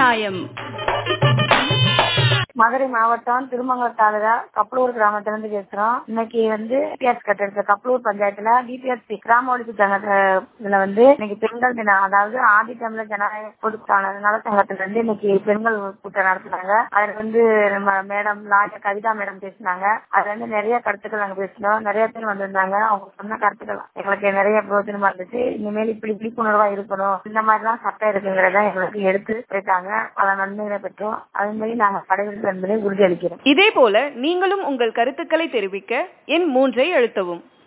நியாயம் மதுரை மாவட்டம் திருமங்கலம் தாலுகா கப்பலூர் கிராமத்துல இருந்து பேசுறோம் இன்னைக்கு வந்து பிபிஎஸ் கட்டடத்துல கப்பலூர் பஞ்சாயத்துல பிபிஎஸ் கிராம ஒழிப்பு சங்கத்துல வந்து இன்னைக்கு பெண்கள் தினம் அதாவது ஆதி தமிழர் ஜனநாயக பொதுக்கான நல சங்கத்துல இருந்து இன்னைக்கு பெண்கள் கூட்டம் நடத்துனாங்க அதுல வந்து நம்ம மேடம் லாயர் கவிதா மேடம் பேசினாங்க அதுல வந்து நிறைய கருத்துக்கள் நாங்க பேசினோம் நிறைய பேர் வந்திருந்தாங்க அவங்க சொன்ன கருத்துக்கள் எங்களுக்கு நிறைய பிரயோஜனமா இருந்துச்சு இனிமேல் இப்படி விழிப்புணர்வா இருக்கணும் இந்த மாதிரி எல்லாம் சட்டம் இருக்குங்கிறத எங்களுக்கு எடுத்து போயிட்டாங்க பல நன்மைகளை பெற்றோம் அதே மாதிரி நாங்க கடைபிடிப்போம் என்பதை உறுதியளிக்கிறோம் இதே போல நீங்களும் உங்கள் கருத்துக்களை தெரிவிக்க எண் மூன்றை அழுத்தவும்